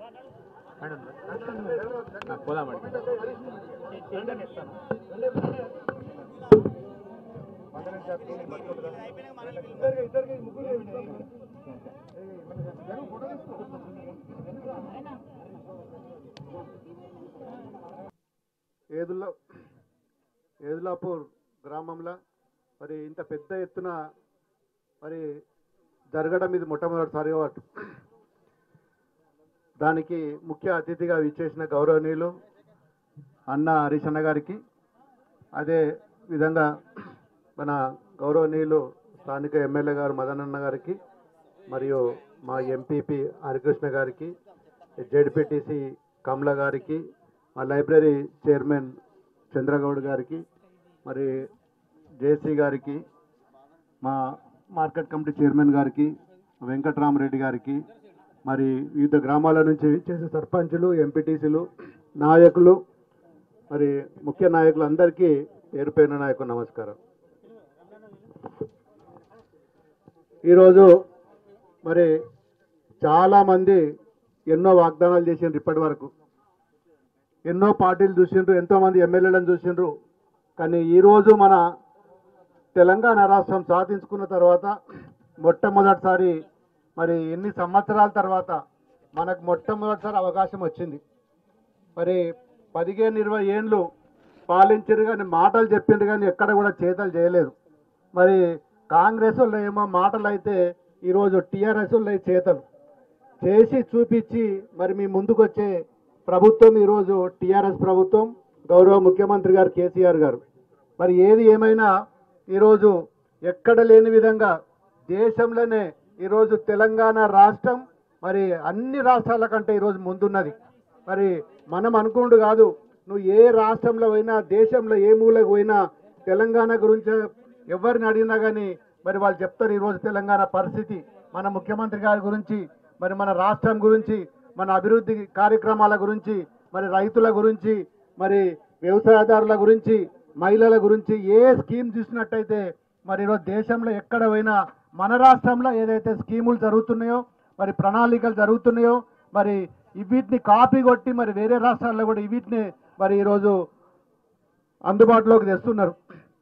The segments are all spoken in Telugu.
పోదామండి ఏదుల్లో ఏదులాపూర్ గ్రామంలో మరి ఇంత పెద్ద ఎత్తున మరి జరగడం ఇది మొట్టమొదటిసారిగా వాటి దానికి ముఖ్య అతిథిగా విచ్చేసిన గౌరవనీయులు అన్న హరీష్ అన్న గారికి అదే విధంగా మన గౌరవనీయులు స్థానిక ఎమ్మెల్యే గారు మదనన్న గారికి మరియు మా ఎంపీపీ హరికృష్ణ గారికి జెడ్పీటీసీ కమల గారికి మా లైబ్రరీ చైర్మన్ చంద్రగౌడ్ గారికి మరి జేసీ గారికి మా మార్కెట్ కమిటీ చైర్మన్ గారికి వెంకట్రామరెడ్డి గారికి మరి వివిధ గ్రామాల నుంచి చేసే సర్పంచులు ఎంపీటీసీలు నాయకులు మరి ముఖ్య నాయకులు అందరికీ పేరు పేరున నాయకు నమస్కారం ఈరోజు మరి చాలామంది ఎన్నో వాగ్దానాలు చేసిండ్రు ఇప్పటి వరకు ఎన్నో పార్టీలు చూసిండ్రు ఎంతోమంది ఎమ్మెల్యేలను చూసిండ్రు కానీ ఈరోజు మన తెలంగాణ రాష్ట్రం సాధించుకున్న తర్వాత మొట్టమొదటిసారి మరి ఎన్ని సంవత్సరాల తర్వాత మనకు మొట్టమొదటిసారి అవకాశం వచ్చింది మరి పదిహేను ఇరవై ఏండ్లు పాలించారు కానీ మాటలు చెప్పిండ్రు కానీ ఎక్కడ కూడా చేతలు చేయలేదు మరి కాంగ్రెస్ వాళ్ళు ఏమో మాటలు అయితే ఈరోజు టీఆర్ఎస్ వాళ్ళు అయితే చేతలు చేసి చూపించి మరి మీ ముందుకు వచ్చే ప్రభుత్వం ఈరోజు టీఆర్ఎస్ ప్రభుత్వం గౌరవ ముఖ్యమంత్రి గారు కేసీఆర్ గారు మరి ఏది ఏమైనా ఈరోజు ఎక్కడ లేని విధంగా దేశంలోనే ఈరోజు తెలంగాణ రాష్ట్రం మరి అన్ని రాష్ట్రాల కంటే ఈరోజు ముందున్నది మరి మనం అనుకుంటు కాదు నువ్వు ఏ రాష్ట్రంలో పోయినా దేశంలో ఏ మూలకు పోయినా తెలంగాణ గురించి ఎవరిని అడిగినా కానీ మరి వాళ్ళు చెప్తారు ఈరోజు తెలంగాణ పరిస్థితి మన ముఖ్యమంత్రి గారి గురించి మరి మన రాష్ట్రం గురించి మన అభివృద్ధి కార్యక్రమాల గురించి మరి రైతుల గురించి మరి వ్యవసాయదారుల గురించి మహిళల గురించి ఏ స్కీమ్ చూసినట్టయితే మరి ఈరోజు దేశంలో ఎక్కడ పోయినా మన రాష్ట్రంలో ఏదైతే స్కీములు జరుగుతున్నాయో మరి ప్రణాళికలు జరుగుతున్నాయో మరి వీటిని కాపీ కొట్టి మరి వేరే రాష్ట్రాల్లో కూడా వీటిని మరి ఈరోజు అందుబాటులోకి తెస్తున్నారు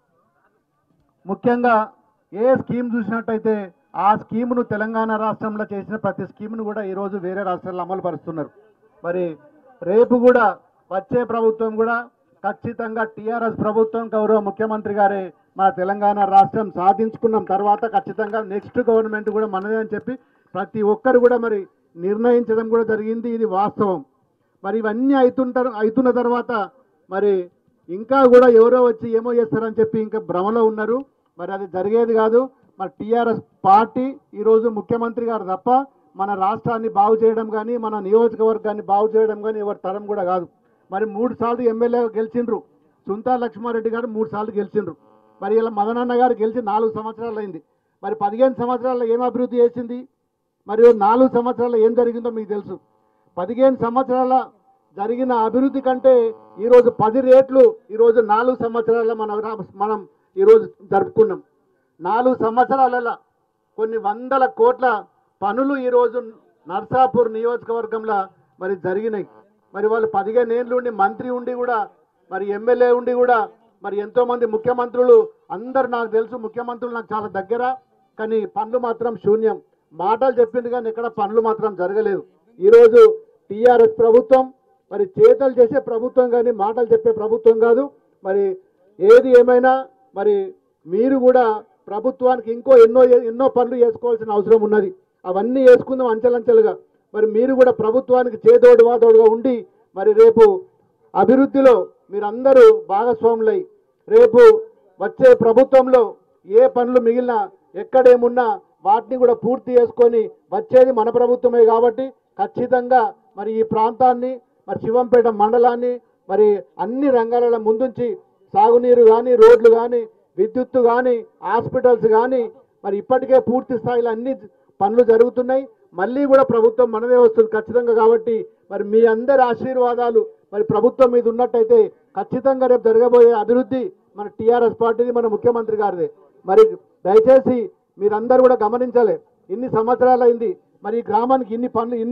ముఖ్యంగా ఏ స్కీమ్ చూసినట్టయితే ఆ స్కీమును తెలంగాణ రాష్ట్రంలో చేసిన ప్రతి స్కీమ్ను కూడా ఈరోజు వేరే రాష్ట్రాల్లో అమలు పరుస్తున్నారు మరి రేపు కూడా వచ్చే ప్రభుత్వం కూడా ఖచ్చితంగా టీఆర్ఎస్ ప్రభుత్వం గౌరవ ముఖ్యమంత్రి గారే మా తెలంగాణ రాష్ట్రం సాధించుకున్నాం తర్వాత ఖచ్చితంగా నెక్స్ట్ గవర్నమెంట్ కూడా మనదే అని చెప్పి ప్రతి ఒక్కరు కూడా మరి నిర్ణయించడం కూడా జరిగింది ఇది వాస్తవం మరి ఇవన్నీ అవుతుంటారు అవుతున్న తర్వాత మరి ఇంకా కూడా ఎవరో వచ్చి ఏమో చేస్తారని చెప్పి ఇంకా భ్రమలో ఉన్నారు మరి అది జరిగేది కాదు మరి టీఆర్ఎస్ పార్టీ ఈరోజు ముఖ్యమంత్రి గారు తప్ప మన రాష్ట్రాన్ని బాగు చేయడం కానీ మన నియోజకవర్గాన్ని బాగు చేయడం కానీ ఎవరి తరం కూడా కాదు మరి మూడు సార్లు ఎమ్మెల్యే గెలిచిండ్రు సుంతా లక్ష్మారెడ్డి గారు మూడు సార్లు గెలిచిండ్రు మరి ఇలా మదనన్న గారు గెలిచి నాలుగు సంవత్సరాలు అయింది మరి పదిహేను సంవత్సరాల్లో ఏం అభివృద్ధి చేసింది మరియు నాలుగు సంవత్సరాల్లో ఏం జరిగిందో మీకు తెలుసు పదిహేను సంవత్సరాల జరిగిన అభివృద్ధి కంటే ఈరోజు పది రేట్లు ఈరోజు నాలుగు సంవత్సరాల మన రా- మనం ఈరోజు జరుపుకున్నాం నాలుగు సంవత్సరాలలో కొన్ని వందల కోట్ల పనులు ఈరోజు నర్సాపూర్ నియోజకవర్గంలో మరి జరిగినాయి మరి వాళ్ళు పదిహేను ఏళ్ళు ఉండి మంత్రి ఉండి కూడా మరి ఎమ్మెల్యే ఉండి కూడా మరి ఎంతో మంది ముఖ్యమంత్రులు అందరు నాకు తెలుసు ముఖ్యమంత్రులు నాకు చాలా దగ్గర కానీ పనులు మాత్రం శూన్యం మాటలు చెప్పింది కానీ ఇక్కడ పనులు మాత్రం జరగలేదు ఈరోజు టీఆర్ఎస్ ప్రభుత్వం మరి చేతలు చేసే ప్రభుత్వం కానీ మాటలు చెప్పే ప్రభుత్వం కాదు మరి ఏది ఏమైనా మరి మీరు కూడా ప్రభుత్వానికి ఇంకో ఎన్నో ఎన్నో పనులు చేసుకోవాల్సిన అవసరం ఉన్నది అవన్నీ వేసుకుందాం అంచెలంచెలుగా మరి మీరు కూడా ప్రభుత్వానికి చేదోడు వాదోడుగా ఉండి మరి రేపు అభివృద్ధిలో మీరందరూ భాగస్వాములై రేపు వచ్చే ప్రభుత్వంలో ఏ పనులు మిగిలినా ఎక్కడేమున్నా వాటిని కూడా పూర్తి చేసుకొని వచ్చేది మన ప్రభుత్వమే కాబట్టి ఖచ్చితంగా మరి ఈ ప్రాంతాన్ని మరి శివంపేట మండలాన్ని మరి అన్ని రంగాలలో ముందుంచి సాగునీరు కానీ రోడ్లు కానీ విద్యుత్తు కానీ హాస్పిటల్స్ కానీ మరి ఇప్పటికే పూర్తి స్థాయిలో అన్ని పనులు జరుగుతున్నాయి మళ్ళీ కూడా ప్రభుత్వం మనదే వస్తుంది ఖచ్చితంగా కాబట్టి మరి మీ అందరి ఆశీర్వాదాలు మరి ప్రభుత్వం మీద ఉన్నట్టయితే ఖచ్చితంగా రేపు జరగబోయే అభివృద్ధి మన టీఆర్ఎస్ పార్టీది మన ముఖ్యమంత్రి గారిదే మరి దయచేసి మీరందరూ కూడా గమనించాలి ఇన్ని సంవత్సరాలు అయింది మరి ఈ గ్రామానికి ఇన్ని పనులు ఇన్ని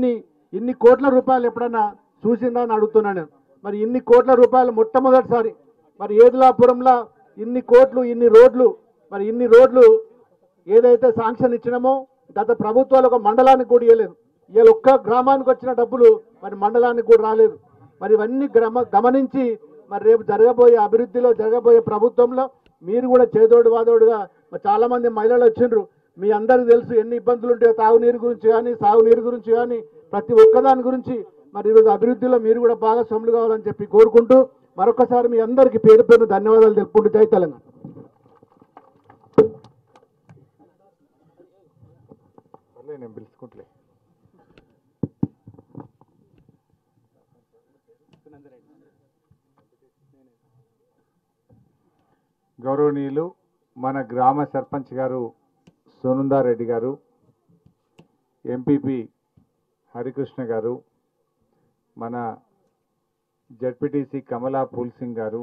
ఇన్ని కోట్ల రూపాయలు ఎప్పుడన్నా చూసిందా అని అడుగుతున్నాను నేను. మరి ఇన్ని కోట్ల రూపాయలు మొట్టమొదటిసారి మరి ఏదులాపురంలో ఇన్ని కోట్లు ఇన్ని రోడ్లు మరి ఇన్ని రోడ్లు ఏదైతే శాంక్షన్ ఇచ్చినామో గత ప్రభుత్వాలు ఒక మండలానికి కూడా ఇవ్వలేదు ఇవాళ ఒక్క గ్రామానికి వచ్చిన డబ్బులు మరి మండలానికి కూడా రాలేదు మరి ఇవన్నీ గ్రమ గమనించి మరి రేపు జరగబోయే అభివృద్ధిలో జరగబోయే ప్రభుత్వంలో మీరు కూడా చేదోడు వాదోడుగా మరి చాలా మంది మహిళలు వచ్చిండ్రు మీ అందరికి తెలుసు ఎన్ని ఇబ్బందులు ఉంటాయో తాగునీరు గురించి కానీ సాగునీరు గురించి కానీ ప్రతి ఒక్కదాని గురించి మరి ఈరోజు అభివృద్ధిలో మీరు కూడా భాగస్వాములు కావాలని చెప్పి కోరుకుంటూ మరొకసారి మీ అందరికీ పేరు పేరు ధన్యవాదాలు తెలుపుకుంటూ జై తెలంగాణ నేను పిలుచుకుంటలే గౌరవనీయులు మన గ్రామ సర్పంచ్ గారు సునందారెడ్డి గారు ఎంపీపీ హరికృష్ణ గారు మన జడ్పీటీసీ కమలా పూల్ సింగ్ గారు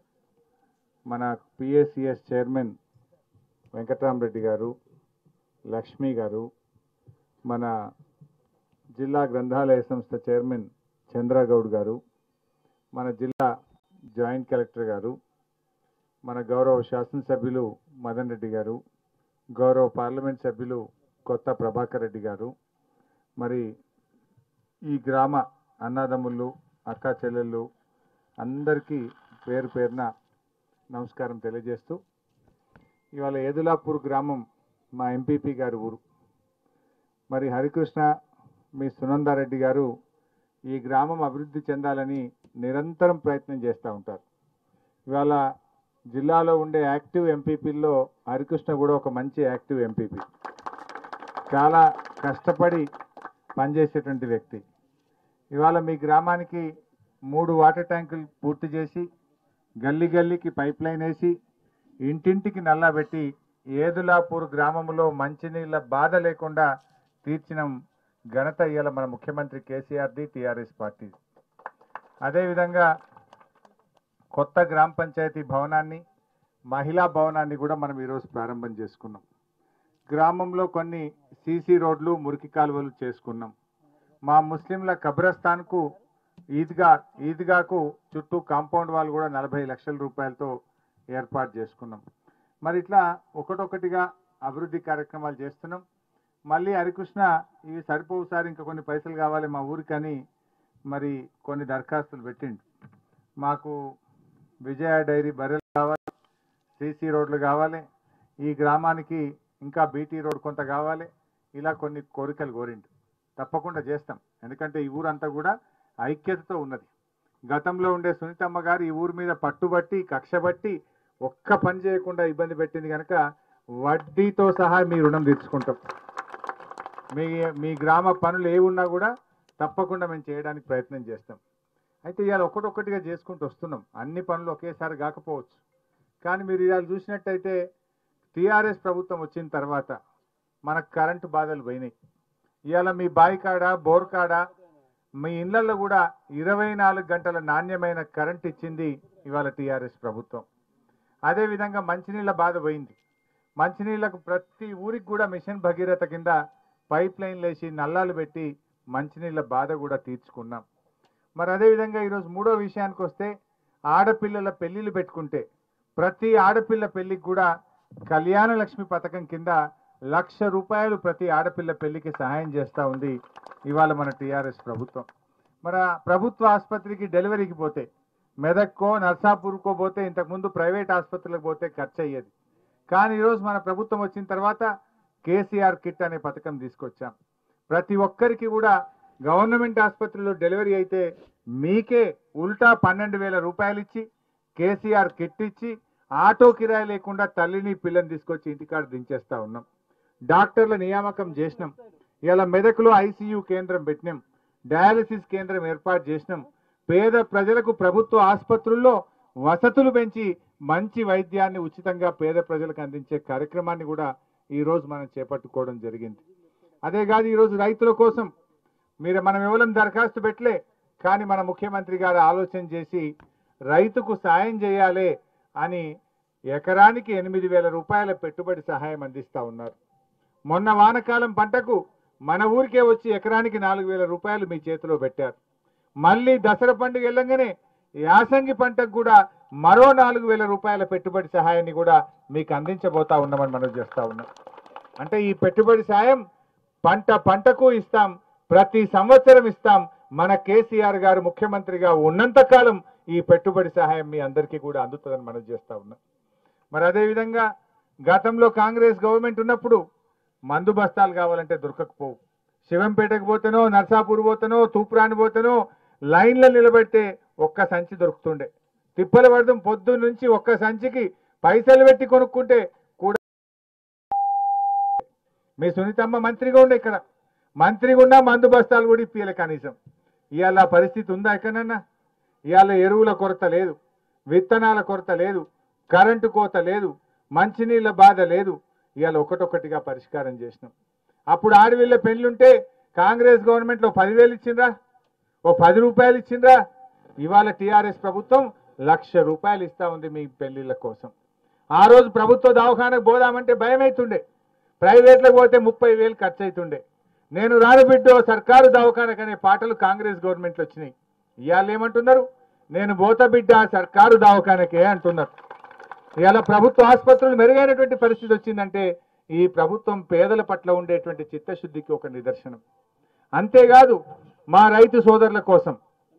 మన పిఎస్సిఎస్ చైర్మన్ వెంకట్రామరెడ్డి గారు లక్ష్మి గారు మన జిల్లా గ్రంథాలయ సంస్థ చైర్మన్ చంద్రగౌడ్ గారు మన జిల్లా జాయింట్ కలెక్టర్ గారు మన గౌరవ శాసనసభ్యులు మదన్ రెడ్డి గారు గౌరవ పార్లమెంట్ సభ్యులు కొత్త ప్రభాకర్ రెడ్డి గారు మరి ఈ గ్రామ అన్నదమ్ముళ్ళు అక్క చెల్లెళ్ళు అందరికీ పేరు పేరున నమస్కారం తెలియజేస్తూ ఇవాళ ఏదులాపూర్ గ్రామం మా ఎంపీపీ గారి ఊరు మరి హరికృష్ణ మీ సునందారెడ్డి గారు ఈ గ్రామం అభివృద్ధి చెందాలని నిరంతరం ప్రయత్నం చేస్తూ ఉంటారు ఇవాళ జిల్లాలో ఉండే యాక్టివ్ ఎంపీపీల్లో హరికృష్ణ కూడా ఒక మంచి యాక్టివ్ ఎంపీపీ చాలా కష్టపడి పనిచేసేటువంటి వ్యక్తి ఇవాళ మీ గ్రామానికి మూడు వాటర్ ట్యాంకులు పూర్తి చేసి గల్లీ గల్లీకి పైప్ లైన్ వేసి ఇంటింటికి నల్లా పెట్టి ఏదులాపూర్ గ్రామంలో మంచినీళ్ళ బాధ లేకుండా తీర్చిన ఘనత ఇవాళ మన ముఖ్యమంత్రి కేసీఆర్ది టీఆర్ఎస్ పార్టీ అదేవిధంగా కొత్త గ్రామ పంచాయతీ భవనాన్ని మహిళా భవనాన్ని కూడా మనం ఈరోజు ప్రారంభం చేసుకున్నాం గ్రామంలో కొన్ని సీసీ రోడ్లు మురికి కాలువలు చేసుకున్నాం మా ముస్లింల కబ్రస్థాన్కు ఈద్గా ఈద్గాకు చుట్టూ కాంపౌండ్ వాళ్ళు కూడా నలభై లక్షల రూపాయలతో ఏర్పాటు చేసుకున్నాం మరి ఇట్లా ఒకటొకటిగా అభివృద్ధి కార్యక్రమాలు చేస్తున్నాం మళ్ళీ హరికృష్ణ ఇవి సరిపోవు సార్ ఇంకా కొన్ని పైసలు కావాలి మా ఊరికని మరి కొన్ని దరఖాస్తులు పెట్టిండు మాకు విజయ డైరీ బర్రెలు కావాలి సీసీ రోడ్లు కావాలి ఈ గ్రామానికి ఇంకా బీటీ రోడ్ కొంత కావాలి ఇలా కొన్ని కోరికలు కోరిండు తప్పకుండా చేస్తాం ఎందుకంటే ఈ ఊరంతా కూడా ఐక్యతతో ఉన్నది గతంలో ఉండే సునీతమ్మ గారు ఈ ఊరి మీద పట్టుబట్టి కక్షబట్టి ఒక్క పని చేయకుండా ఇబ్బంది పెట్టింది కనుక వడ్డీతో సహా మీ రుణం తీర్చుకుంటాం మీ మీ గ్రామ పనులు ఏ ఉన్నా కూడా తప్పకుండా మేము చేయడానికి ప్రయత్నం చేస్తాం అయితే ఇవాళ ఒక్కటొక్కటిగా చేసుకుంటూ వస్తున్నాం అన్ని పనులు ఒకేసారి కాకపోవచ్చు కానీ మీరు ఇవాళ చూసినట్టయితే టీఆర్ఎస్ ప్రభుత్వం వచ్చిన తర్వాత మనకు కరెంటు బాధలు పోయినాయి ఇవాళ మీ బావి కాడ బోర్ కాడ మీ ఇళ్లలో కూడా ఇరవై నాలుగు గంటల నాణ్యమైన కరెంట్ ఇచ్చింది ఇవాళ టీఆర్ఎస్ ప్రభుత్వం అదేవిధంగా మంచినీళ్ళ బాధ పోయింది మంచినీళ్ళకు ప్రతి ఊరికి కూడా మిషన్ భగీరథ కింద పైప్ లైన్లు వేసి నల్లాలు పెట్టి మంచినీళ్ళ బాధ కూడా తీర్చుకున్నాం మరి అదేవిధంగా ఈరోజు మూడో విషయానికి వస్తే ఆడపిల్లల పెళ్లిళ్ళు పెట్టుకుంటే ప్రతి ఆడపిల్ల పెళ్లికి కూడా కళ్యాణ లక్ష్మి పథకం కింద లక్ష రూపాయలు ప్రతి ఆడపిల్ల పెళ్లికి సహాయం చేస్తూ ఉంది ఇవాళ మన టీఆర్ఎస్ ప్రభుత్వం మన ప్రభుత్వ ఆసుపత్రికి డెలివరీకి పోతే మెదక్కో నర్సాపూర్కో పోతే ఇంతకుముందు ప్రైవేట్ ఆసుపత్రులకు పోతే ఖర్చు అయ్యేది కానీ ఈరోజు మన ప్రభుత్వం వచ్చిన తర్వాత కేసీఆర్ కిట్ అనే పథకం తీసుకొచ్చాం ప్రతి ఒక్కరికి కూడా గవర్నమెంట్ ఆసుపత్రిలో డెలివరీ అయితే మీకే ఉల్టా పన్నెండు వేల రూపాయలు ఇచ్చి కేసీఆర్ కిట్ ఇచ్చి ఆటో కిరాయి లేకుండా తల్లిని పిల్లని తీసుకొచ్చి ఇంటికాడ దించేస్తా ఉన్నాం డాక్టర్ల నియామకం చేసినాం ఇలా మెదకులో ఐసీయూ కేంద్రం పెట్టినాం డయాలసిస్ కేంద్రం ఏర్పాటు చేసినాం పేద ప్రజలకు ప్రభుత్వ ఆసుపత్రుల్లో వసతులు పెంచి మంచి వైద్యాన్ని ఉచితంగా పేద ప్రజలకు అందించే కార్యక్రమాన్ని కూడా ఈ రోజు మనం చేపట్టుకోవడం జరిగింది అదే కాదు ఈరోజు రైతుల కోసం మీరు మనం ఎవరం దరఖాస్తు పెట్టలే కానీ మన ముఖ్యమంత్రి గారు ఆలోచన చేసి రైతుకు సాయం చేయాలి అని ఎకరానికి ఎనిమిది వేల రూపాయల పెట్టుబడి సహాయం అందిస్తా ఉన్నారు మొన్న వానకాలం పంటకు మన ఊరికే వచ్చి ఎకరానికి నాలుగు వేల రూపాయలు మీ చేతిలో పెట్టారు మళ్ళీ దసరా పండుగ వెళ్ళంగానే యాసంగి పంటకు కూడా మరో నాలుగు వేల రూపాయల పెట్టుబడి సహాయాన్ని కూడా మీకు అందించబోతా ఉన్నామని మనం చేస్తా ఉన్నాం అంటే ఈ పెట్టుబడి సాయం పంట పంటకు ఇస్తాం ప్రతి సంవత్సరం ఇస్తాం మన కేసీఆర్ గారు ముఖ్యమంత్రిగా ఉన్నంత కాలం ఈ పెట్టుబడి సహాయం మీ అందరికీ కూడా అందుతుందని మనం చేస్తా ఉన్నాం మరి అదేవిధంగా గతంలో కాంగ్రెస్ గవర్నమెంట్ ఉన్నప్పుడు మందు బస్తాలు కావాలంటే దొరకకపోవు శివంపేటకు పోతేనో నర్సాపూర్ పోతేనో తూప్రాని పోతేనో లైన్లో నిలబెడితే ఒక్క సంచి దొరుకుతుండే తిప్పల పడడం పొద్దు నుంచి ఒక్క సంచికి పైసలు పెట్టి కొనుక్కుంటే కూడా మీ సునీతమ్మ మంత్రిగా ఉండే ఇక్కడ మంత్రిగా ఉన్నా మందు బస్తాలు కూడా ఇప్పియలే కనీసం ఇవాళ ఆ పరిస్థితి ఉందా ఎక్కడన్నా ఇవాళ ఎరువుల కొరత లేదు విత్తనాల కొరత లేదు కరెంటు కోత లేదు మంచినీళ్ళ బాధ లేదు ఇవాళ ఒకటొక్కటిగా పరిష్కారం చేసినాం అప్పుడు ఆడవిళ్ళ పెళ్ళుంటే కాంగ్రెస్ గవర్నమెంట్లో పదివేలు ఇచ్చిండ్రా ఓ పది రూపాయలు ఇచ్చిండ్రా ఇవాళ టీఆర్ఎస్ ప్రభుత్వం లక్ష రూపాయలు ఇస్తా ఉంది మీ పెళ్లిళ్ళ కోసం ఆ రోజు ప్రభుత్వ దవాఖానకు పోదామంటే భయం అవుతుండే ప్రైవేట్లకు పోతే ముప్పై వేలు ఖర్చు అవుతుండే నేను రాడబిడ్డో సర్కారు దవాఖానకు అనే పాటలు కాంగ్రెస్ గవర్నమెంట్లో వచ్చినాయి ఇవాళ ఏమంటున్నారు నేను బోత బిడ్డ సర్కారు దవాఖానకే అంటున్నారు ఇవాళ ప్రభుత్వ ఆసుపత్రులు మెరుగైనటువంటి పరిస్థితి వచ్చిందంటే ఈ ప్రభుత్వం పేదల పట్ల ఉండేటువంటి చిత్తశుద్ధికి ఒక నిదర్శనం అంతేకాదు మా రైతు సోదరుల కోసం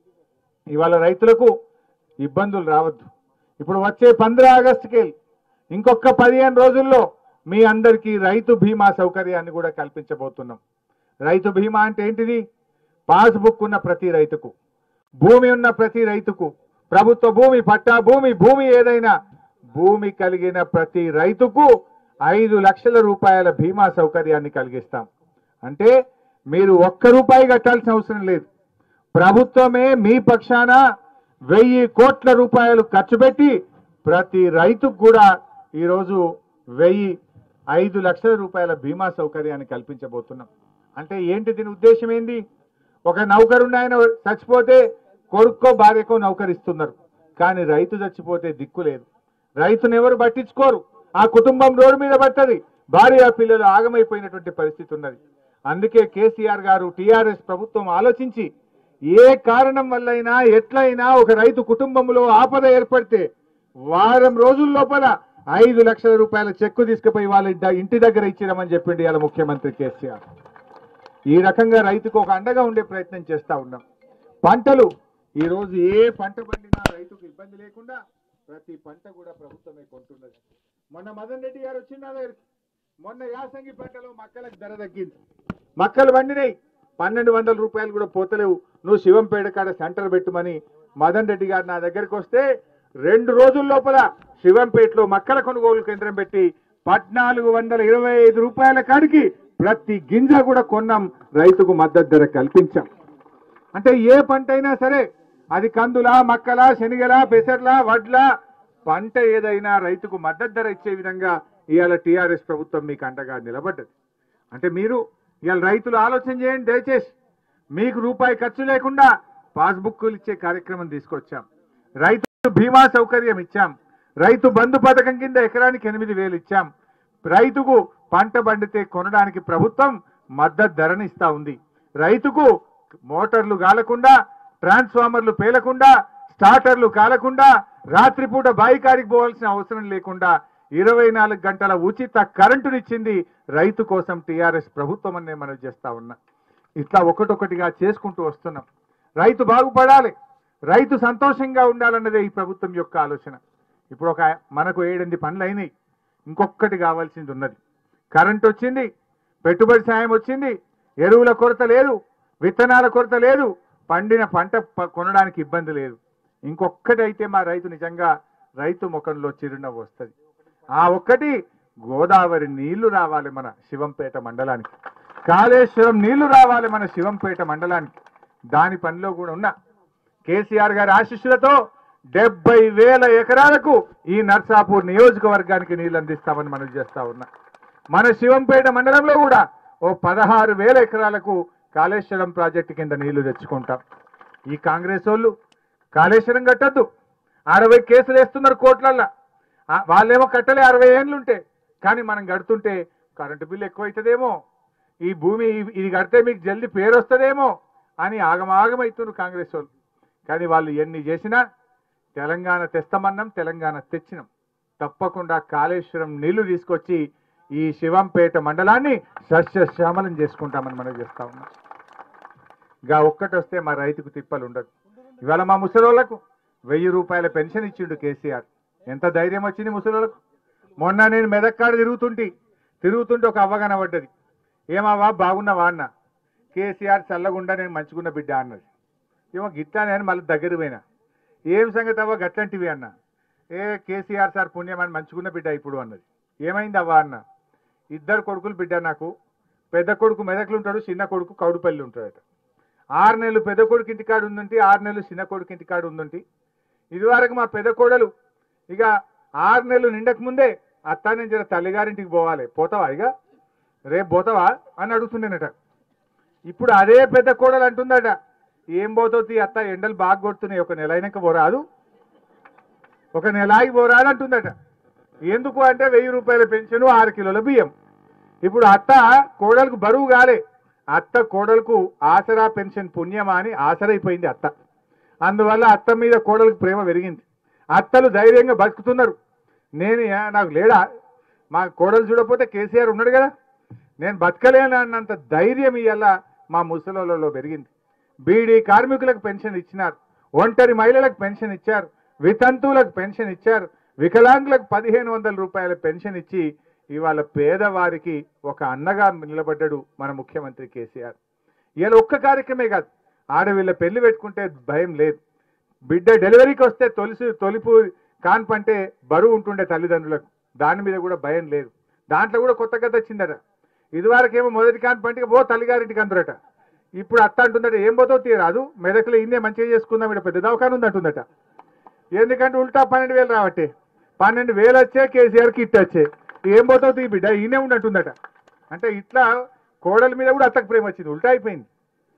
ఇవాళ రైతులకు ఇబ్బందులు రావద్దు ఇప్పుడు వచ్చే పంద్రా ఆగస్టుకి ఇంకొక పదిహేను రోజుల్లో మీ అందరికీ రైతు బీమా సౌకర్యాన్ని కూడా కల్పించబోతున్నాం రైతు బీమా అంటే ఏంటిది పాస్బుక్ ఉన్న ప్రతి రైతుకు భూమి ఉన్న ప్రతి రైతుకు ప్రభుత్వ భూమి పట్టా భూమి భూమి ఏదైనా భూమి కలిగిన ప్రతి రైతుకు ఐదు లక్షల రూపాయల బీమా సౌకర్యాన్ని కలిగిస్తాం అంటే మీరు ఒక్క రూపాయి కట్టాల్సిన అవసరం లేదు ప్రభుత్వమే మీ పక్షాన వెయ్యి కోట్ల రూపాయలు ఖర్చు పెట్టి ప్రతి రైతుకు కూడా ఈరోజు వెయ్యి ఐదు లక్షల రూపాయల బీమా సౌకర్యాన్ని కల్పించబోతున్నాం అంటే ఏంటి దీని ఉద్దేశం ఏంది ఒక నౌకరున్న ఆయన చచ్చిపోతే కొడుక్కో భార్యకో నౌకరిస్తున్నారు కానీ రైతు చచ్చిపోతే దిక్కు లేదు రైతును ఎవరు పట్టించుకోరు ఆ కుటుంబం రోడ్డు మీద పట్టది భార్య పిల్లలు ఆగమైపోయినటువంటి పరిస్థితి ఉన్నది అందుకే కేసీఆర్ గారు టీఆర్ఎస్ ప్రభుత్వం ఆలోచించి ఏ కారణం వల్లైనా ఎట్లయినా ఒక రైతు కుటుంబంలో ఆపద ఏర్పడితే వారం రోజుల లోపల ఐదు లక్షల రూపాయల చెక్కు తీసుకుపోయి వాళ్ళ ఇంట- ఇంటి దగ్గర ఇచ్చిరమని చెప్పిండి ఇవాళ ముఖ్యమంత్రి కేసీఆర్ ఈ రకంగా రైతుకు ఒక అండగా ఉండే ప్రయత్నం చేస్తా ఉన్నాం పంటలు ఈ రోజు ఏ పంట పండినా రైతుకు ఇబ్బంది లేకుండా ప్రతి పంట కూడా ప్రభుత్వమే కొంటున్నది మొన్న మదన్ రెడ్డి గారు వచ్చిన నా దగ్గరికి మొన్న యాసంగి పంటలో మక్కలకు ధర తగ్గింది మక్కలు పండినాయి పన్నెండు వందల రూపాయలు కూడా పోతలేవు నువ్వు శివంపేట కాడ సెంటర్ పెట్టుమని మదన్ రెడ్డి గారు నా దగ్గరికి వస్తే రెండు రోజుల లోపల శివంపేటలో మక్కల కొనుగోలు కేంద్రం పెట్టి పద్నాలుగు వందల ఇరవై ఐదు రూపాయల కాడికి ప్రతి గింజ కూడా కొన్నాం రైతుకు మద్దతు ధర కల్పించాం అంటే ఏ పంట అయినా సరే అది కందులా మక్కలా శనగలా పెసర్లా వడ్ల పంట ఏదైనా రైతుకు మద్దతు ధర ఇచ్చే విధంగా ఇవాళ టీఆర్ఎస్ ప్రభుత్వం మీకు అండగా నిలబడ్డది అంటే మీరు ఇవాళ రైతులు ఆలోచన చేయండి దయచేసి మీకు రూపాయి ఖర్చు లేకుండా పాస్బుక్లు ఇచ్చే కార్యక్రమం తీసుకొచ్చాం రైతు బీమా సౌకర్యం ఇచ్చాం రైతు బంధు పథకం కింద ఎకరానికి ఎనిమిది వేలు ఇచ్చాం రైతుకు పంట పండితే కొనడానికి ప్రభుత్వం మద్దతు ధరని ఇస్తా ఉంది రైతుకు మోటార్లు గాలకుండా ట్రాన్స్ఫార్మర్లు పేలకుండా స్టార్టర్లు కాలకుండా రాత్రిపూట బాయికారికి పోవాల్సిన అవసరం లేకుండా ఇరవై నాలుగు గంటల ఉచిత కరెంటునిచ్చింది రైతు కోసం టీఆర్ఎస్ ప్రభుత్వం అనే మనం చేస్తా ఉన్నా ఇట్లా ఒకటొకటిగా చేసుకుంటూ వస్తున్నాం రైతు బాగుపడాలి రైతు సంతోషంగా ఉండాలన్నదే ఈ ప్రభుత్వం యొక్క ఆలోచన ఇప్పుడు ఒక మనకు ఏడెనిమిది పనులు అయినాయి ఇంకొకటి కావాల్సింది ఉన్నది కరెంట్ వచ్చింది పెట్టుబడి సాయం వచ్చింది ఎరువుల కొరత లేదు విత్తనాల కొరత లేదు పండిన పంట ప- కొనడానికి ఇబ్బంది లేదు ఇంకొక్కటి అయితే మా రైతు నిజంగా రైతు ముఖంలో చిరునవ్వు వస్తుంది ఆ ఒక్కటి గోదావరి నీళ్లు రావాలి మన శివంపేట మండలానికి కాళేశ్వరం నీళ్లు రావాలి మన శివంపేట మండలానికి దాని పనిలో కూడా ఉన్నా కేసీఆర్ గారి ఆశీస్సులతో డెబ్బై వేల ఎకరాలకు ఈ నర్సాపూర్ నియోజకవర్గానికి నీళ్లు అందిస్తామని మనం చేస్తా ఉన్నా మన శివంపేట మండలంలో కూడా ఓ పదహారు వేల ఎకరాలకు కాళేశ్వరం ప్రాజెక్టు కింద నీళ్లు తెచ్చుకుంటాం ఈ కాంగ్రెస్ వాళ్ళు కాళేశ్వరం కట్టద్దు అరవై కేసులు వేస్తున్నారు కోట్లల్లా ఆ, వాళ్ళేమో కట్టలే అరవై ఏళ్ళుంటే కానీ మనం కడుతుంటే కరెంటు బిల్లు ఎక్కువైతుందేమో ఈ భూమి ఇ- ఇది కడితే మీకు జల్ది పేరు వస్తుందేమో అని ఆగమాగమవుతున్నారు కాంగ్రెస్ వాళ్ళు కానీ వాళ్ళు ఎన్ని చేసినా తెలంగాణ తెస్తామన్నాం తెలంగాణ తెచ్చినాం తప్పకుండా కాళేశ్వరం నీళ్లు తీసుకొచ్చి ఈ శివంపేట మండలాన్ని సస్యశ్యామలం చేసుకుంటామని మనం చేస్తా ఉన్నాం గా ఒక్కటి వస్తే మా రైతుకు తిప్పలు ఉండదు ఇవాళ మా ముసలోళ్లకు వెయ్యి రూపాయల పెన్షన్ ఇచ్చిండు కేసీఆర్ ఎంత ధైర్యం వచ్చింది ముసలోళ్ళకు మొన్న నేను మెదక్కాడ తిరుగుతుంటి తిరుగుతుంటే ఒక అవ్వ కనబడ్డది ఏమావా బాగున్నావా అన్న కేసీఆర్ చల్లగుండా నేను మంచిగున్న బిడ్డ అన్నది ఏమో గిట్లా నేను మళ్ళీ దగ్గర పోయినా ఏం సంగతి అవ్వ గట్లాంటివి అన్న ఏ కేసీఆర్ సార్ పుణ్యం అని మంచిగున్న బిడ్డ ఇప్పుడు అన్నది ఏమైంది అవ్వ అన్న ఇద్దరు కొడుకులు బిడ్డ నాకు పెద్ద కొడుకు మెదక్లు ఉంటాడు చిన్న కొడుకు కౌడుపల్లి ఉంటాడట ఆరు నెలలు పెద్ద కొడుకు ఇంటికాడు ఉందంటే ఆరు నెలలు చిన్న కొడుకు ఇంటికాడు ఉందంటే ఇదివరకు మా పెద్ద కోడలు ఇక ఆరు నెలలు నిండక ముందే అత్త నేను జర తల్లిగారింటికి పోవాలి పోతావా ఇక రేపు పోతావా అని అడుగుతుండేనట ఇప్పుడు అదే పెద్ద కోడలు అంటుందట ఏం పోతుంది అత్త ఎండలు బాగా కొడుతున్నాయి ఒక నెల అయినాక పోరాదు ఒక నెల ఆగి పోరాదు అంటుందట ఎందుకు అంటే వెయ్యి రూపాయల పెన్షన్ ఆరు కిలోల బియ్యం ఇప్పుడు అత్త కోడలకు బరువు కాలే అత్త కోడలకు ఆసరా పెన్షన్ పుణ్యమా అని ఆసరైపోయింది అత్త అందువల్ల అత్త మీద కోడలకు ప్రేమ పెరిగింది అత్తలు ధైర్యంగా బతుకుతున్నారు నేను ఏ- నాకు లేడా మా కోడలు చూడకపోతే కేసీఆర్ ఉన్నాడు కదా నేను బతకలేను అన్నంత ధైర్యం ఇవాళ మా ముసలోళ్ళలో పెరిగింది బీడీ కార్మికులకు పెన్షన్ ఇచ్చినారు ఒంటరి మహిళలకు పెన్షన్ ఇచ్చారు వితంతువులకు పెన్షన్ ఇచ్చారు వికలాంగులకు పదిహేను వందల రూపాయల పెన్షన్ ఇచ్చి ఇవాళ పేదవారికి ఒక అన్నగా నిలబడ్డాడు మన ముఖ్యమంత్రి కేసీఆర్ ఇవాళ ఒక్క కార్యక్రమే కాదు ఆడవిళ్ళ పెళ్లి పెట్టుకుంటే భయం లేదు బిడ్డ డెలివరీకి వస్తే తొలిసి తొలిపు కాన్పంటే బరువు ఉంటుండే తల్లిదండ్రులకు దాని మీద కూడా భయం లేదు దాంట్లో కూడా కొత్త కథ వచ్చిందట ఇదివరకేమో మొదటి కాన్పంటికి పో తల్లిగారింటికి అందరట ఇప్పుడు అత్త అంటుందట ఏం పోతావు తీరాదు మెదకులో ఇన్నే మంచిగా చేసుకుందాం ఇక్కడ పెద్ద దవాఖాన ఉంది అంటుందట ఎందుకంటే ఉల్టా పన్నెండు వేలు రావట్టే పన్నెండు వేలు వచ్చే కేసీఆర్కి ఇట్టు వచ్చే ఏం పోతావు తీ బిడ్డ ఈయనే ఉండంటుందట అంటే ఇట్లా కోడల మీద కూడా అత్తకు ప్రేమ వచ్చింది ఉల్టా అయిపోయింది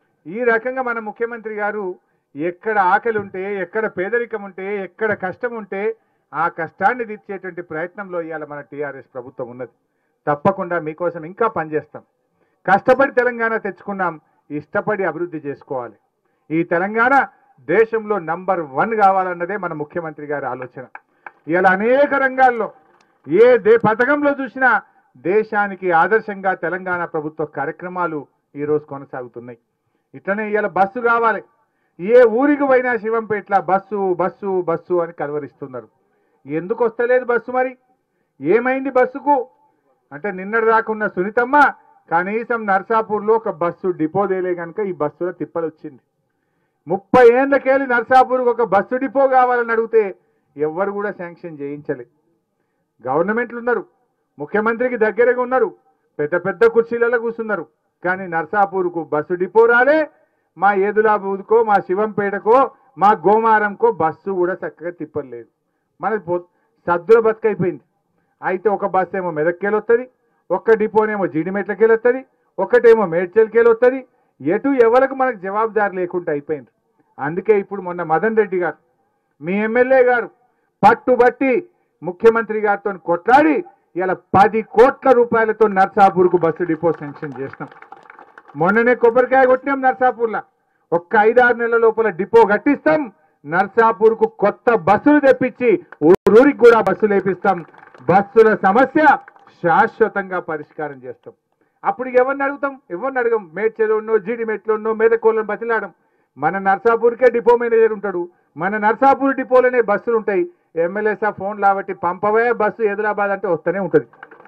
ఈ రకంగా మన ముఖ్యమంత్రి గారు ఎక్కడ ఆకలి ఉంటే ఎక్కడ పేదరికం ఉంటే ఎక్కడ కష్టం ఉంటే ఆ కష్టాన్ని తీర్చేటువంటి ప్రయత్నంలో ఇవాళ మన టీఆర్ఎస్ ప్రభుత్వం ఉన్నది తప్పకుండా మీకోసం ఇంకా పనిచేస్తాం కష్టపడి తెలంగాణ తెచ్చుకున్నాం ఇష్టపడి అభివృద్ధి చేసుకోవాలి ఈ తెలంగాణ దేశంలో నంబర్ వన్ కావాలన్నదే మన ముఖ్యమంత్రి గారి ఆలోచన ఇలా అనేక రంగాల్లో ఏ దే పథకంలో చూసినా దేశానికి ఆదర్శంగా తెలంగాణ ప్రభుత్వ కార్యక్రమాలు ఈరోజు కొనసాగుతున్నాయి ఇట్లనే ఇవాళ బస్సు కావాలి ఏ ఊరికి పోయినా శివంపేట్ల బస్సు బస్సు బస్సు అని కలవరిస్తున్నారు ఎందుకు వస్తలేదు బస్సు మరి ఏమైంది బస్సుకు అంటే నిన్నటి దాకా ఉన్న సునీతమ్మ కనీసం నర్సాపూర్లో ఒక బస్సు డిపో దేలే కనుక ఈ బస్సులో తిప్పలు వచ్చింది ముప్పై ఏళ్ళకెళ్ళి నర్సాపూర్కి ఒక బస్సు డిపో కావాలని అడిగితే ఎవ్వరు కూడా శాంక్షన్ చేయించలే గవర్నమెంట్లు ఉన్నారు ముఖ్యమంత్రికి దగ్గరగా ఉన్నారు పెద్ద పెద్ద కుర్చీలలో కూర్చున్నారు కానీ నర్సాపూర్కు బస్సు డిపో రాలే మా ఏదులాబూదుకో మా శివంపేటకో మా గోమారంకో బస్సు కూడా చక్కగా తిప్పలేదు మనది పో సద్దుల బతుకైపోయింది అయితే ఒక బస్సు ఏమో మెదక్కేలు వస్తుంది ఒక్క డిపోనేమో జీడిమెట్లకెళ్ళి వస్తుంది ఒకటేమో మేడ్చల్కెళ్ళి వస్తుంది ఎటు ఎవరికి మనకు జవాబుదారు లేకుండా అయిపోయింది అందుకే ఇప్పుడు మొన్న మదన్ రెడ్డి గారు మీ ఎమ్మెల్యే గారు పట్టుబట్టి ముఖ్యమంత్రి గారితో కొట్లాడి ఇలా పది కోట్ల రూపాయలతో నర్సాపూర్కు బస్సు డిపో శాంక్షన్ చేసినాం మొన్ననే కొబ్బరికాయ కొట్టినాం నర్సాపూర్లో ఒక్క ఐదారు నెలల లోపల డిపో కట్టిస్తాం నర్సాపూర్కు కొత్త బస్సులు తెప్పించి ఊరికి కూడా బస్సులు వేపిస్తాం బస్సుల సమస్య శాశ్వతంగా పరిష్కారం చేస్తాం అప్పుడు ఎవరిని అడుగుతాం ఎవరిని అడగం మేడ్చలోనో జీడిమెట్లోనో మేదకోళ్ళను బతిలాడం మన నర్సాపూర్కే డిపో మేనేజర్ ఉంటాడు మన నర్సాపూర్ డిపోలోనే బస్సులు ఉంటాయి ఎమ్మెల్యే సార్ ఫోన్ లాబట్టి పంపవే బస్సు హైదరాబాద్ అంటే వస్తూనే ఉంటుంది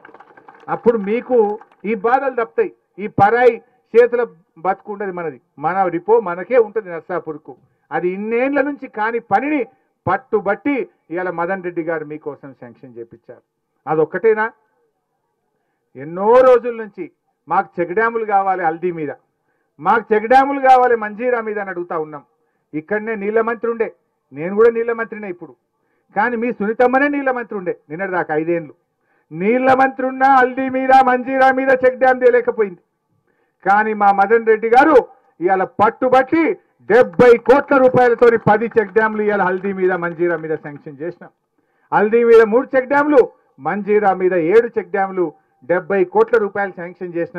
అప్పుడు మీకు ఈ బాధలు తప్పుతాయి ఈ పరాయి చేతుల బతుకుంటది మనది మన డిపో మనకే ఉంటుంది నర్సాపూర్కు అది ఇన్నేళ్ల నుంచి కాని పనిని పట్టుబట్టి ఇవాళ మదన్ రెడ్డి గారు మీకోసం శాంక్షన్ చేపించారు అదొక్కటేనా ఎన్నో రోజుల నుంచి మాకు చెక్ డ్యాములు కావాలి హల్దీ మీద మాకు చెక్ డ్యాములు కావాలి మంజీరా మీద అని అడుగుతా ఉన్నాం ఇక్కడనే నీళ్ళ మంత్రి ఉండే నేను కూడా నీళ్ళ మంత్రినే ఇప్పుడు కానీ మీ సునీతమ్మనే నీళ్ళ మంత్రి ఉండే నిన్నటి దాకా ఐదేళ్ళు నీళ్ళ మంత్రి ఉన్నా హల్దీ మీద మంజీరా మీద చెక్ డ్యామ్ తేలేకపోయింది కానీ మా మదన్ రెడ్డి గారు ఇవాళ పట్టుబట్టి డెబ్బై కోట్ల రూపాయలతో పది చెక్ డ్యామ్లు ఇవాళ హల్దీ మీద మంజీరా మీద శాంక్షన్ చేసినాం హల్దీ మీద మూడు చెక్ డ్యామ్లు మంజీరా మీద ఏడు చెక్ డ్యామ్లు డెబ్బై కోట్ల రూపాయలు శాంక్షన్ చేసినాం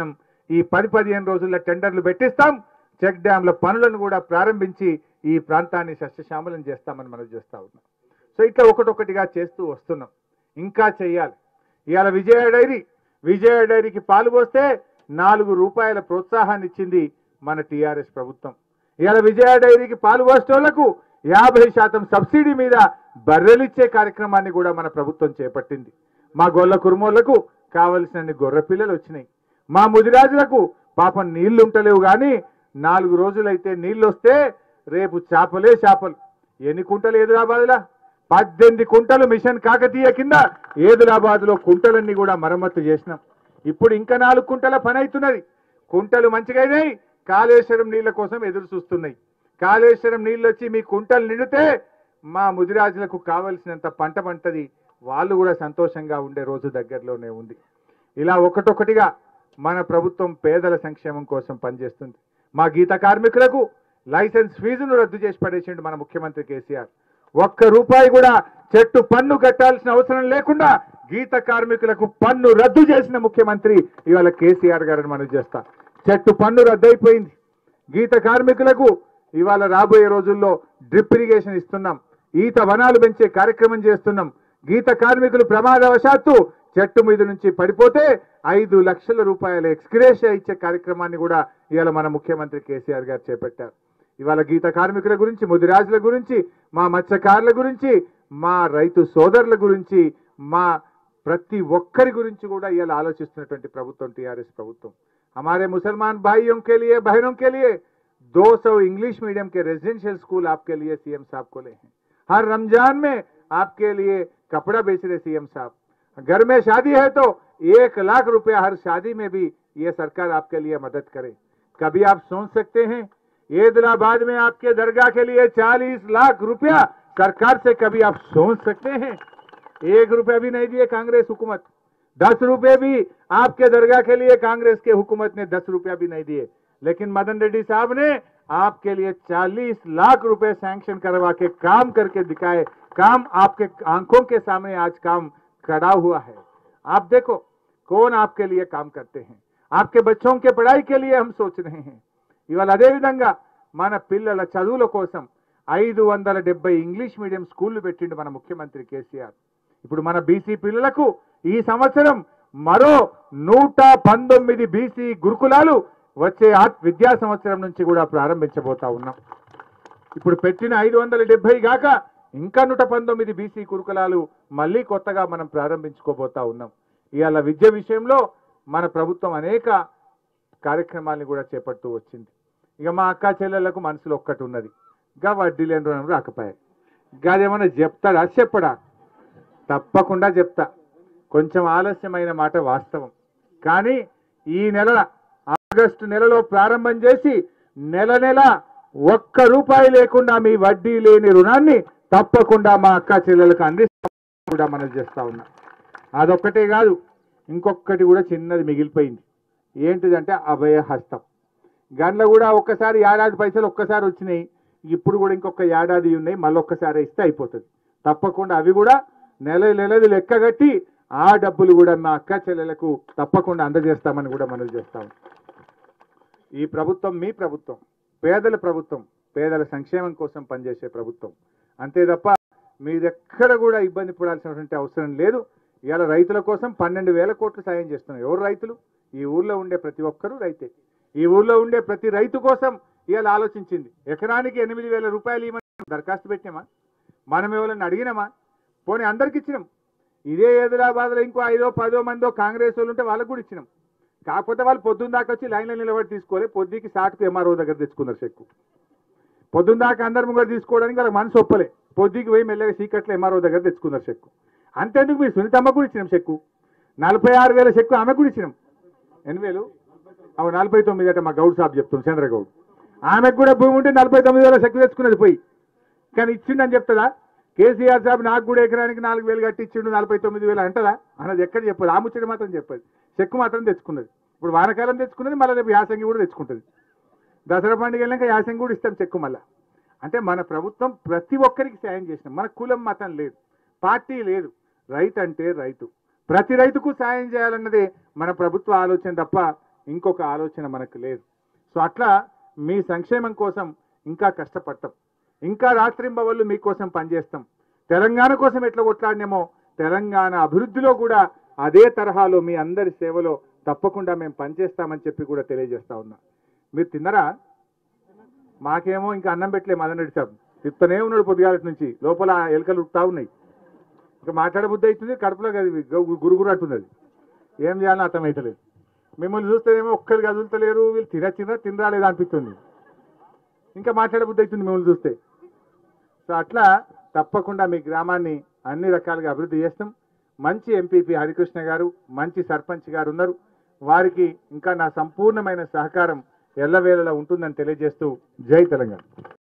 ఈ పది పదిహేను రోజుల్లో టెండర్లు పెట్టిస్తాం చెక్ డ్యాంల పనులను కూడా ప్రారంభించి ఈ ప్రాంతాన్ని సస్యశ్యామలం చేస్తామని మనం చేస్తా ఉన్నాం సో ఇట్లా ఒకటొకటిగా చేస్తూ వస్తున్నాం ఇంకా చెయ్యాలి ఇవాళ విజయ డైరీ విజయ డైరీకి పాలు పోస్తే నాలుగు రూపాయల ప్రోత్సాహాన్ని ఇచ్చింది మన టీఆర్ఎస్ ప్రభుత్వం ఇవాళ విజయ డైరీకి పాలు పోసేటోళ్లకు యాభై శాతం సబ్సిడీ మీద బర్రెలిచ్చే కార్యక్రమాన్ని కూడా మన ప్రభుత్వం చేపట్టింది మా గొల్ల కురుమోళ్లకు కావలసినన్ని గొర్రె పిల్లలు వచ్చినాయి మా ముదిరాజులకు పాపం నీళ్లు ఉంటలేవు కానీ నాలుగు రోజులైతే నీళ్లు వస్తే రేపు చేపలే చేపలు ఎన్ని కుంటలు ఎదురాబాద్లా పద్దెనిమిది కుంటలు మిషన్ కాకతీయ కింద ఏదులాబాద్ లో కుంటలన్నీ కూడా మరమ్మతు చేసినాం ఇప్పుడు ఇంకా నాలుగు కుంటల పని అవుతున్నది కుంటలు మంచిగా అయినాయి కాళేశ్వరం నీళ్ల కోసం ఎదురు చూస్తున్నాయి కాళేశ్వరం నీళ్ళు వచ్చి మీ కుంటలు నిండితే మా ముదిరాజులకు కావలసినంత పంట పంటది వాళ్ళు కూడా సంతోషంగా ఉండే రోజు దగ్గరలోనే ఉంది ఇలా ఒకటొకటిగా మన ప్రభుత్వం పేదల సంక్షేమం కోసం పనిచేస్తుంది మా గీత కార్మికులకు లైసెన్స్ ఫీజును రద్దు చేసి పడేసిండు మన ముఖ్యమంత్రి కేసీఆర్ ఒక్క రూపాయి కూడా చెట్టు పన్ను కట్టాల్సిన అవసరం లేకుండా గీత కార్మికులకు పన్ను రద్దు చేసిన ముఖ్యమంత్రి ఇవాళ కేసీఆర్ గారిని మనం చేస్తా చెట్టు పన్ను రద్దయిపోయింది గీత కార్మికులకు ఇవాళ రాబోయే రోజుల్లో డ్రిప్ ఇరిగేషన్ ఇస్తున్నాం ఈత వనాలు పెంచే కార్యక్రమం చేస్తున్నాం గీత కార్మికులు ప్రమాదవశాత్తు చెట్టు మీద నుంచి పడిపోతే ఐదు లక్షల రూపాయల ఎక్స్గ్రేషియా ఇచ్చే కార్యక్రమాన్ని కూడా ఇవాళ మన ముఖ్యమంత్రి కేసీఆర్ గారు చేపట్టారు ఇవాళ గీత కార్మికుల గురించి ముదిరాజుల గురించి మా మత్స్యకారుల గురించి మా రైతు సోదరుల గురించి మా ప్రతి ఒక్కరి గురించి కూడా ఇవాళ ఆలోచిస్తున్నటువంటి ప్రభుత్వం టీఆర్ఎస్ ప్రభుత్వం हमारे मुसलमान भाइयों के लिए बहनों के लिए 200 इंग्लिश मीडियम के रेजिडेंशियल स्कूल आपके लिए सीएम साहब खोले हैं हर रमजान में आपके लिए कपड़ा बेच रहे सीएम साहब घर में शादी है तो एक लाख रुपया हर शादी में भी ये सरकार आपके लिए मदद करे कभी आप सोच सकते हैं ऐदलाबाद में आपके दरगाह के लिए 40 लाख रुपया सरकार से कभी आप सोच सकते हैं एक रुपया भी नहीं दिए कांग्रेस हुकूमत दस रुपए भी आपके दरगाह के लिए कांग्रेस के हुकूमत ने दस रुपया भी नहीं दिए लेकिन मदन रेड्डी साहब ने आपके लिए चालीस लाख रुपए सैंक्शन करवा के काम करके दिखाए काम आपके आंखों के सामने आज काम खड़ा हुआ है आप देखो कौन आपके लिए काम करते हैं आपके बच्चों के पढ़ाई के लिए हम सोच रहे हैं ఇవాళ అదే విధంగా మన పిల్లల చదువుల కోసం ఐదు వందల డెబ్బై ఇంగ్లీష్ మీడియం స్కూళ్లు పెట్టిండు మన ముఖ్యమంత్రి కేసీఆర్ ఇప్పుడు మన బీసీ పిల్లలకు ఈ సంవత్సరం మరో నూట పంతొమ్మిది బీసీ గురుకులాలు వచ్చే ఆ- విద్యా సంవత్సరం నుంచి కూడా ప్రారంభించబోతా ఉన్నాం ఇప్పుడు పెట్టిన ఐదు వందల డెబ్బై గాక ఇంకా నూట పంతొమ్మిది బీసీ గురుకులాలు మళ్ళీ కొత్తగా మనం ప్రారంభించుకోబోతా ఉన్నాం ఇవాళ విద్య విషయంలో మన ప్రభుత్వం అనేక కార్యక్రమాలను కూడా చేపడుతూ వచ్చింది ఇక మా అక్క చెల్లెళ్లకు మనసులో ఒక్కటి ఉన్నది గా వడ్డీ లేని రుణం రాకపోయాయి గదేమన్నా చెప్తాడా చెప్పడా తప్పకుండా చెప్తా కొంచెం ఆలస్యమైన మాట వాస్తవం కానీ ఈ నెల ఆగస్టు నెలలో ప్రారంభం చేసి నెల నెల ఒక్క రూపాయి లేకుండా మీ వడ్డీ లేని రుణాన్ని తప్పకుండా మా అక్క చెల్లెలకు అందిస్తాం కూడా మనం చేస్తా ఉన్నాం అదొక్కటే కాదు ఇంకొకటి కూడా చిన్నది మిగిలిపోయింది ఏంటిదంటే అభయ హస్తం గండ్ల కూడా ఒక్కసారి ఏడాది పైసలు ఒక్కసారి వచ్చినాయి ఇప్పుడు కూడా ఇంకొక ఏడాది ఉన్నాయి మళ్ళీ ఒక్కసారి ఇస్తే అయిపోతుంది తప్పకుండా అవి కూడా నెల నెలది లెక్కగట్టి ఆ డబ్బులు కూడా మా అక్క చెల్లెలకు తప్పకుండా అందజేస్తామని కూడా మనం చేస్తాం ఈ ప్రభుత్వం మీ ప్రభుత్వం పేదల ప్రభుత్వం పేదల సంక్షేమం కోసం పనిచేసే ప్రభుత్వం అంతే తప్ప మీదెక్కడ కూడా ఇబ్బంది పడాల్సినటువంటి అవసరం లేదు ఇవాళ రైతుల కోసం పన్నెండు వేల కోట్లు సాయం చేస్తున్నాం ఎవరు రైతులు ఈ ఊర్లో ఉండే ప్రతి ఒక్కరూ రైతే ఈ ఊర్లో ఉండే ప్రతి రైతు కోసం ఇవాళ ఆలోచించింది ఎకరానికి ఎనిమిది వేల రూపాయలు ఇవ్వమని దరఖాస్తు పెట్టినామా మనం ఎవరైనా అడిగినామా పోనీ అందరికి ఇచ్చినాం ఇదే హైదరాబాద్లో ఇంకో ఐదో పదో మందో కాంగ్రెస్ వాళ్ళు ఉంటే వాళ్ళకు కూడా ఇచ్చినాం కాకపోతే వాళ్ళు పొద్దున్న దాకా వచ్చి లైన్లో నిలబడి తీసుకోలే పొద్దుకి సాటుకు ఎంఆర్ఓ దగ్గర తెచ్చుకున్నారు చెక్కు పొద్దున్న దాకా అందరి ముంగర తీసుకోవడానికి వాళ్ళకి మనసు ఒప్పలే పొద్దుకి పోయి మెల్లగా సీకట్లో ఎంఆర్ఓ దగ్గర తెచ్చుకున్నారు చెక్కు అంతేందుకు మీరు సునీతమ్మ కూడా ఇచ్చినాం చెక్కు నలభై ఆరు వేల చెక్కు ఆమె కూడా ఇచ్చినాం ఎన్ని వేలు అవి నలభై తొమ్మిది అంటే మా గౌడ్ సాబ్ చెప్తుంది చంద్రగౌడ్ ఆమెకు కూడా భూమి ఉంటే నలభై తొమ్మిది వేల చెక్కు తెచ్చుకున్నది పోయి కానీ ఇచ్చిండని చెప్తుందా కేసీఆర్ సాబ్ నాకు కూడా ఎకరానికి నాలుగు వేలు కట్టి ఇచ్చిండు నలభై తొమ్మిది వేలు అంటదా అన్నది ఎక్కడ చెప్పదు ఆ ముచ్చట మాత్రం చెప్పదు చెక్కు మాత్రం తెచ్చుకున్నది ఇప్పుడు వానకాలం తెచ్చుకున్నది మళ్ళీ రేపు యాసంగి కూడా తెచ్చుకుంటుంది దసరా పండుగ వెళ్ళాక యాసంగి కూడా ఇస్తాం చెక్కు మళ్ళా అంటే మన ప్రభుత్వం ప్రతి ఒక్కరికి సాయం చేసినాం మన కులం మతం లేదు పార్టీ లేదు రైతు అంటే రైతు ప్రతి రైతుకు సాయం చేయాలన్నదే మన ప్రభుత్వ ఆలోచన తప్ప ఇంకొక ఆలోచన మనకు లేదు సో అట్లా మీ సంక్షేమం కోసం ఇంకా కష్టపడతాం ఇంకా రాత్రింబవళ్ళు మీకోసం పనిచేస్తాం తెలంగాణ కోసం ఎట్లా కొట్లాడినామో తెలంగాణ అభివృద్ధిలో కూడా అదే తరహాలో మీ అందరి సేవలో తప్పకుండా మేము పనిచేస్తామని చెప్పి కూడా తెలియజేస్తా ఉన్నా మీరు తిన్నరా మాకేమో ఇంకా అన్నం పెట్టలే మదన్ రెడ్డి సాబ్ తిప్పుతూనే ఉన్నాడు పొద్దుగాలటి నుంచి లోపల ఎలుకలు ఉడుకుతా ఉన్నాయి ఇంకా మాట్లాడబుద్ధి అవుతుంది కడుపులో అది గు- గురుగురు అంటుంది అది ఏం చేయాలని అర్థమవుతలేదు మిమ్మల్ని చూస్తేనేమో ఒక్కరు కదులుతలేరు వీళ్ళు తిన తిన తినరాలేదు అనిపిస్తుంది ఇంకా మాట్లాడబుద్ధి అవుతుంది మిమ్మల్ని చూస్తే సో అట్లా తప్పకుండా మీ గ్రామాన్ని అన్ని రకాలుగా అభివృద్ధి చేస్తాం మంచి ఎంపీపీ హరికృష్ణ గారు మంచి సర్పంచ్ గారు ఉన్నారు వారికి ఇంకా నా సంపూర్ణమైన సహకారం ఎల్లవేళలా ఉంటుందని తెలియజేస్తూ జై తెలంగాణ